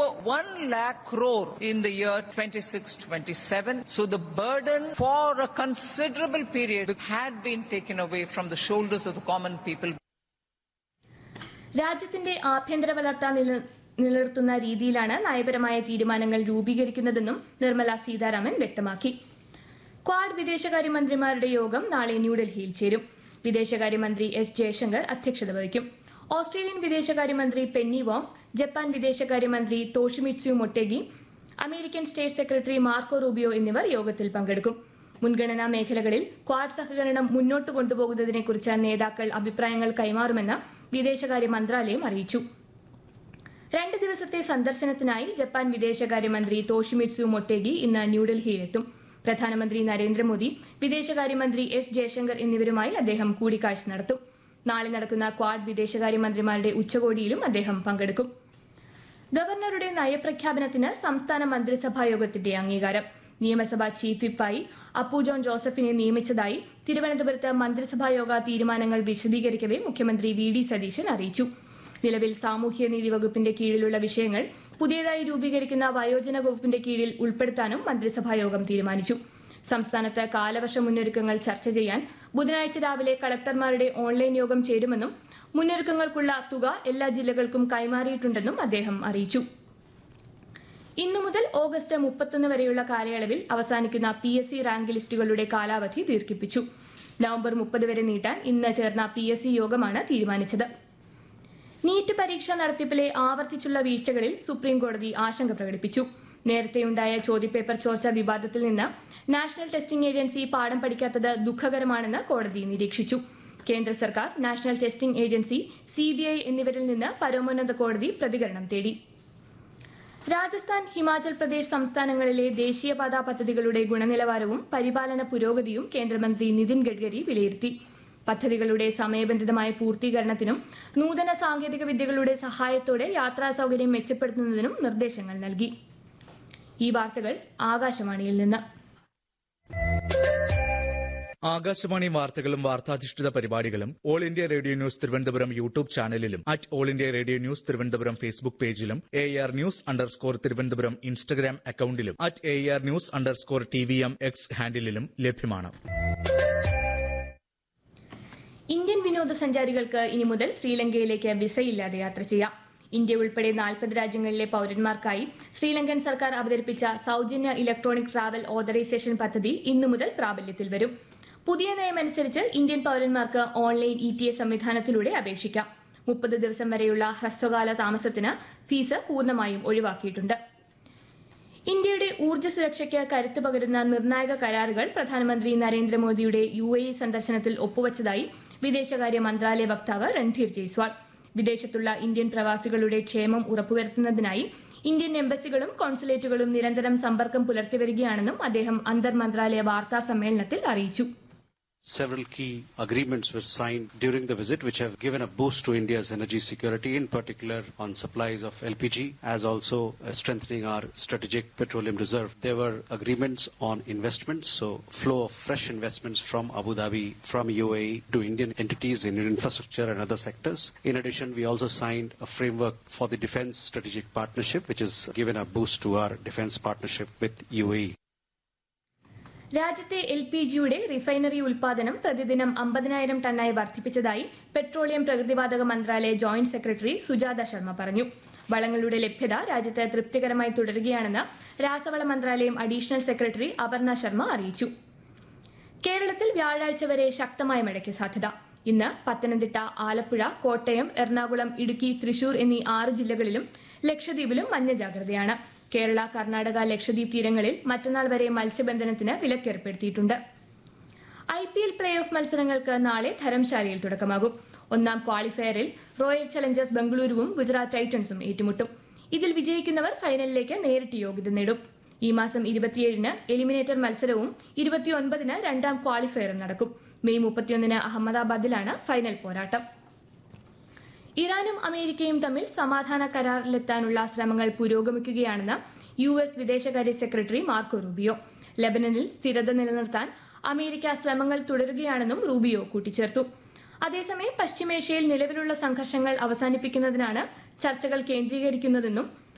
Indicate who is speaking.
Speaker 1: 1 lakh crore in the year 26-27. So the burden for a considerable period had been taken away from the shoulders of the common people.
Speaker 2: രാജ്യത്തിന്റെ ആഭ്യന്തര വളർച്ച നില- നിലനിർത്തുന്ന രീതിയിലാണ് നയപരമായ തീരുമാനങ്ങൾ രൂപീകരിക്കുന്നതെന്നും നിർമ്മല സീതാരാമൻ വ്യക്തമാക്കി ക്വാഡ് വിദേശകാര്യമന്ത്രിമാരുടെ യോഗം നാളെ ന്യൂഡൽഹിയിൽ ചേരും വിദേശകാര്യമന്ത്രി എസ് ജയശങ്കർ അധ്യക്ഷത വഹിക്കും ഓസ്ട്രേലിയൻ വിദേശകാര്യമന്ത്രി പെന്നി വോങ് ജപ്പാൻ വിദേശകാര്യമന്ത്രി Toshimitsu Motegi American state secretary Marco Rubio എന്നിവർ യോഗത്തിൽ പങ്കെടുക്കും മുൻഗണനാ മേഖലകളിൽ ക്വാഡ് സഹകരണം മുന്നോട്ട് കൊണ്ടുപോകുന്നതിനെക്കുറിച്ച് നേതാക്കൾ അഭിപ്രായങ്ങൾ കൈമാറുമെന്ന് വിദേശകാര്യ മന്ത്രാലയം അറിയിച്ചു രണ്ട് ദിവസത്തെ സന്ദർശനത്തിനായി ജപ്പാൻ വിദേശകാര്യമന്ത്രി തോഷിമിറ്റ്സു മൊട്ടേഗി ഇന്ന് ന്യൂഡൽഹിയിലെത്തും പ്രധാനമന്ത്രി നരേന്ദ്രമോദി വിദേശകാര്യമന്ത്രി എസ് ജയശങ്കർ എന്നിവരുമായി അദ്ദേഹം കൂടിക്കാഴ്ച നടത്തും നാളെ നടക്കുന്ന ക്വാഡ് വിദേശകാര്യമന്ത്രിമാരുടെ ഉച്ചകോടിയിലും അദ്ദേഹം പങ്കെടുക്കും ഗവർണറുടെ നയപ്രഖ്യാപനത്തിന് സംസ്ഥാന മന്ത്രിസഭാ യോഗത്തിന്റെ അംഗീകാരം നിയമസഭാ ചീഫ് വിപ്പായി അപ്പു ജോൺ ജോസഫിനെ നിയമിച്ചതായി തിരുവനന്തപുരത്ത് മന്ത്രിസഭാ യോഗ തീരുമാനങ്ങൾ വിശദീകരിക്കവെ മുഖ്യമന്ത്രി വി ഡി സതീശൻ അറിയിച്ചു നിലവിൽ സാമൂഹ്യനീതി വകുപ്പിന്റെ കീഴിലുള്ള വിഷയങ്ങൾ പുതിയതായി രൂപീകരിക്കുന്ന വയോജന വകുപ്പിന്റെ കീഴിൽ ഉൾപ്പെടുത്താനും മന്ത്രിസഭാ യോഗം തീരുമാനിച്ചു സംസ്ഥാനത്ത് കാലവർഷ മുന്നൊരുക്കങ്ങൾ ചർച്ച ചെയ്യാൻ ബുധനാഴ്ച രാവിലെ കളക്ടർമാരുടെ ഓൺലൈൻ യോഗം ചേരുമെന്നും മുന്നൊരുക്കങ്ങൾക്കുള്ള തുക എല്ലാ ജില്ലകൾക്കും കൈമാറിയിട്ടുണ്ടെന്നും അദ്ദേഹം അറിയിച്ചു ഇന്നു മുതൽ ഓഗസ്റ്റ് മുപ്പത്തൊന്ന് വരെയുള്ള കാലയളവിൽ അവസാനിക്കുന്ന പി എസ് സി റാങ്ക് ലിസ്റ്റുകളുടെ കാലാവധി ദീർഘിപ്പിച്ചു നവംബർ മുപ്പത് വരെ നീട്ടാൻ ഇന്ന് ചേർന്ന പി എസ് സി യോഗമാണ് തീരുമാനിച്ചത് നീറ്റ് പരീക്ഷാ നടത്തിപ്പിലെ ആവർത്തിച്ചുള്ള വീഴ്ചകളിൽ സുപ്രീം കോടതി ആശങ്ക പ്രകടിപ്പിച്ചു നേരത്തെയുണ്ടായ ചോദ്യപേപ്പർ ചോർച്ച വിവാദത്തിൽ നിന്ന് നാഷണൽ ടെസ്റ്റിംഗ് ഏജൻസി പാഠം പഠിക്കാത്തത് ദുഃഖകരമാണെന്ന് കോടതി നിരീക്ഷിച്ചു കേന്ദ്ര സർക്കാർ നാഷണൽ ടെസ്റ്റിംഗ് ഏജൻസി സിബിഐ എന്നിവരിൽ നിന്ന് പരമോന്നത കോടതി പ്രതികരണം തേടി രാജസ്ഥാൻ ഹിമാചൽ പ്രദേശ് സംസ്ഥാനങ്ങളിലെ ദേശീയപാതാ പദ്ധതികളുടെ ഗുണനിലവാരവും പരിപാലന പുരോഗതിയും കേന്ദ്രമന്ത്രി നിതിൻ ഗഡ്കരി വിലയിരുത്തി പദ്ധതികളുടെ സമയബന്ധിതമായ പൂർത്തീകരണത്തിനും നൂതന സാങ്കേതിക വിദ്യകളുടെ സഹായത്തോടെ യാത്രാ സൗകര്യം മെച്ചപ്പെടുത്തുന്നതിനും നിർദ്ദേശങ്ങൾ നൽകി ഈ വാർത്തകൾ ആകാശവാണിയിൽ നിന്ന്
Speaker 3: ആകാശവാണി വാർത്തകളും വാർത്താധിഷ്ഠിത പരിപാടികളും all India radio news Thiruvananthapuram YouTube ചാനലിലും at all India radio news Thiruvananthapuram Facebook പേജിലും A R news underscore Thiruvananthapuram Instagram അക്കൌണ്ടിലും at A R news underscore T V M X ഹാൻഡിലും ലഭ്യമാണ്
Speaker 2: ഇന്ത്യൻ വിനോദസഞ്ചാരികൾക്ക് ഇനി മുതൽ ശ്രീലങ്കയിലേക്ക് വിസയില്ലാതെ യാത്ര ചെയ്യാം ഇന്ത്യ ഉൾപ്പെടെ നാൽപ്പത് രാജ്യങ്ങളിലെ പൌരന്മാർക്കായി ശ്രീലങ്കൻ സർക്കാർ അവതരിപ്പിച്ച സൗജന്യ ഇലക്ട്രോണിക് ട്രാവൽ ഓതറൈസേഷൻ പദ്ധതി ഇന്നു മുതൽ പ്രാബല്യത്തിൽ വരും പുതിയ നയമനുസരിച്ച് ഇന്ത്യൻ പൌരന്മാർക്ക് ഓൺലൈൻ ഇ ടി എസ് സംവിധാനത്തിലൂടെ അപേക്ഷിക്കാം മുപ്പത് ദിവസം വരെയുള്ള ഹ്രസ്വകാല താമസത്തിന് ഫീസ് പൂർണ്ണമായും ഒഴിവാക്കിയിട്ടുണ്ട് ഇന്ത്യയുടെ ഊർജ്ജ സുരക്ഷയ്ക്ക് കരുത്ത് പകരുന്ന നിർണായക കരാറുകൾ പ്രധാനമന്ത്രി നരേന്ദ്രമോദിയുടെ യു എ ഇ സന്ദർശനത്തിൽ ഒപ്പുവച്ചതായി വിദേശകാര്യ മന്ത്രാലയ വക്താവ് രൺധീർ ജയ്സ്വാൾ വിദേശത്തുള്ള ഇന്ത്യൻ പ്രവാസികളുടെ ക്ഷേമം ഉറപ്പുവരുത്തുന്നതിനായി ഇന്ത്യൻ എംബസികളും കോൺസുലേറ്റുകളും നിരന്തരം സമ്പർക്കം പുലർത്തിവരികയാണെന്നും അദ്ദേഹം അന്തർ മന്ത്രാലയ വാർത്താ സമ്മേളനത്തിൽ അറിയിച്ചു
Speaker 4: Several key agreements were signed during the visit, which have given a boost to India's energy security, in particular on supplies of LPG, as also uh, strengthening our strategic petroleum reserve. There were agreements on investments, so flow of fresh investments from Abu Dhabi, from UAE to Indian entities in infrastructure and other sectors. In addition, we also signed a framework for the defense strategic partnership, which has given a boost to our defense partnership with UAE.
Speaker 2: രാജ്യത്തെ L P ജിയുടെ refinery ഉൽപാദനം പ്രതിദിനം അമ്പതിനായിരം ടണ്ണായി വർദ്ധിപ്പിച്ചതായി petroleum പ്രകൃതിവാതക മന്ത്രാലയ joint secretary Sujatha Sharma പറഞ്ഞു വളങ്ങളുടെ ലഭ്യത രാജ്യത്ത് തൃപ്തികരമായി തുടരുകയാണെന്ന് രാസവള മന്ത്രാലയം അഡീഷണൽ സെക്രട്ടറി അപർണ ശർമ്മ അറിയിച്ചു കേരളത്തിൽ വ്യാഴാഴ്ച വരെ ശക്തമായ മഴയ്ക്ക് സാധ്യത ഇന്ന് പത്തനംതിട്ട ആലപ്പുഴ കോട്ടയം എറണാകുളം ഇടുക്കി തൃശൂർ എന്നീ ആറ് ജില്ലകളിലും ലക്ഷദ്വീപിലും മഞ്ഞ ജാഗ്രതയാണ് കേരള കർണാടക ലക്ഷദ്വീപ് തീരങ്ങളിൽ മറ്റന്നാൾ വരെ മത്സ്യബന്ധനത്തിന് വിലക്കേർപ്പെടുത്തിയിട്ടുണ്ട് I P L play off മത്സരങ്ങൾക്ക് നാളെ ധരംശാലയിൽ തുടക്കമാകും ഒന്നാം ക്വാളിഫയറിൽ റോയൽ ചലഞ്ചേഴ്സ് ബംഗളൂരുവും ഗുജറാത്ത് ടൈറ്റൻസും ഏറ്റുമുട്ടും ഇതിൽ വിജയിക്കുന്നവർ ഫൈനലിലേക്ക് നേരിട്ട് യോഗ്യത നേടും ഈ മാസം ഇരുപത്തിയേഴിന് എലിമിനേറ്റർ മത്സരവും ഇരുപത്തിയൊൻപതിന് രണ്ടാം ക്വാളിഫയറും നടക്കും മെയ് മുപ്പത്തിയൊന്നിന് അഹമ്മദാബാദിലാണ് ഫൈനൽ പോരാട്ടം ഇറാനും അമേരിക്കയും തമ്മിൽ സമാധാന കരാറിലെത്താനുള്ള ശ്രമങ്ങൾ പുരോഗമിക്കുകയാണെന്ന് യു എസ് വിദേശകാര്യ സെക്രട്ടറി മാർക്കോ റൂബിയോ ലബനനിൽ സ്ഥിരത നിലനിർത്താൻ അമേരിക്ക ശ്രമങ്ങൾ തുടരുകയാണെന്നും റൂബിയോ കൂട്ടിച്ചേർത്തു അതേസമയം പശ്ചിമേഷ്യയിൽ നിലവിലുള്ള സംഘർഷങ്ങൾ അവസാനിപ്പിക്കുന്നതിനാണ് ചർച്ചകൾ കേന്ദ്രീകരിക്കുന്നതെന്നും